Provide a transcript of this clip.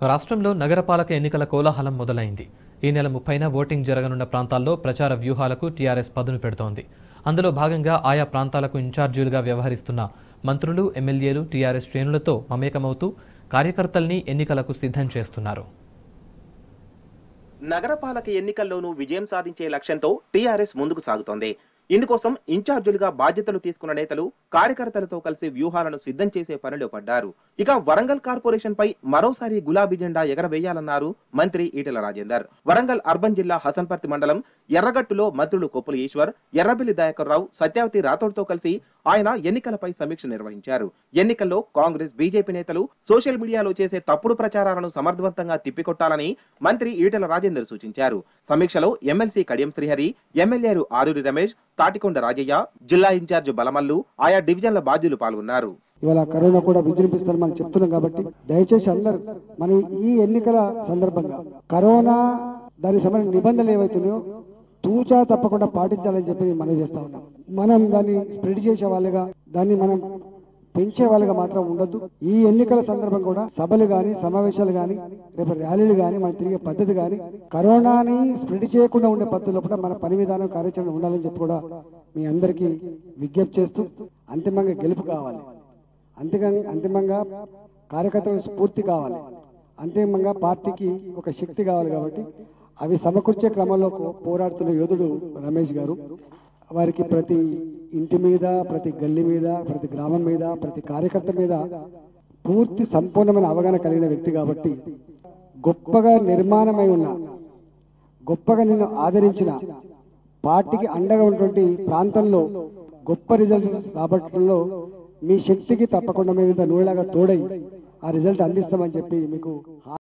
రాష్ట్రంలో నగరపాలక ఎన్నికల కోలాహలం మొదలైంది ఈ నెల ముప్పైన ఓటింగ్ జరగనున్న ప్రాంతాల్లో ప్రచార వ్యూహాలకు టీఆర్ఎస్ పదును పెడుతోంది అందులో భాగంగా ఆయా ప్రాంతాలకు ఇన్ఛార్జీలుగా వ్యవహరిస్తున్న మంత్రులు ఎమ్మెల్యేలు టీఆర్ఎస్ శ్రేణులతో మమేకమవుతూ కార్యకర్తల్ని ఎన్నికలకు సిద్ధం చేస్తున్నారు నగరపాలక ఎన్నికల్లోనూ విజయం సాధించే లక్ష్యంతో టీఆర్ఎస్ ముందుకు సాగుతోంది ఇందుకోసం ఇన్ఛార్జీలుగా బాధ్యతలు తీసుకున్న నేతలు కార్యకర్తలతో కలిసి వ్యూహాలను సిద్ధం చేసే పనిలో పడ్డారు ఇక వరంగల్ కార్పొరేషన్ పై మరోసారి గులాబీ జెండా ఎగరవేయాలన్నారు మంత్రి ఈటెల రాజేందర్ వరంగల్ అర్బన్ జిల్లా హసన్పర్తి మండలం ఎర్రగట్టులో మంత్రులు కొప్పుల ఈశ్వర్ ఎర్రబెల్లి దయాకర్ రావు సత్యావతి రాథోడ్తో కలిసి ఆయన ఎన్నికలపై సమీక్ష నిర్వహించారు ఎన్నికల్లో కాంగ్రెస్ బీజేపీ నేతలు సోషల్ మీడియాలో చేసే తప్పుడు ప్రచారాలను సమర్థవంతంగా తిప్పికొట్టాలని మంత్రి ఈటెల రాజేందర్ సూచించారు సమీక్షలో ఎమ్మెల్సీ కడియం శ్రీహరి ఎమ్మెల్యేలు ఆరూరి రమేష్ తాటికొండ రాజయ్య జిల్లా ఇన్ఛార్జ్ బలమల్లు ఆయా డివిజన్ల బాధ్యులు పాల్గొన్నారు ఇవాళ కరోనా కూడా విజృంభిస్తారు మనం చెప్తున్నాం కాబట్టి దయచేసి అందరూ మనం ఈ ఎన్నికల సందర్భంగా కరోనా దానికి సంబంధించిన నిబంధనలు ఏవైతున్నాయో తూచా తప్పకుండా పాటించాలని చెప్పి మనం చేస్తా ఉన్నాం మనం దాన్ని స్ప్రెడ్ చేసే వాళ్ళగా దాన్ని మనం పెంచే వాళ్ళగా మాత్రం ఉండొద్దు ఈ ఎన్నికల సందర్భం కూడా సభలు గాని సమావేశాలు గాని రేపు ర్యాలీలు గాని మనం తిరిగే పద్ధతి గాని కరోనాని స్ప్రెడ్ చేయకుండా ఉండే పద్ధతిలో కూడా మన పని విధానం కార్యాచరణ ఉండాలని చెప్పి కూడా మీ అందరికీ విజ్ఞప్తి చేస్తూ అంతిమంగా గెలుపు కావాలి అంతేగాని అంతిమంగా కార్యకర్తలకు స్ఫూర్తి కావాలి అంతిమంగా పార్టీకి ఒక శక్తి కావాలి కాబట్టి అవి సమకూర్చే క్రమంలో కో- పోరాడుతున్న యోధుడు రమేష్ గారు వారికి ప్రతి ఇంటి మీద ప్రతి గల్లీ మీద ప్రతి గ్రామం మీద ప్రతి కార్యకర్త మీద పూర్తి సంపూర్ణమైన అవగాహన కలిగిన వ్యక్తి కాబట్టి గొప్పగా నిర్మాణమై ఉన్న గొప్పగా నిన్ను ఆదరించిన పార్టీకి అండగా ఉన్నటువంటి ప్రాంతంలో గొప్ప రిజల్ట్ రాబట్టడంలో మీ శక్తికి తప్పకుండా మేము ఇంత నూనెలాగా తోడై ఆ రిజల్ట్ అందిస్తామని చెప్పి మీకు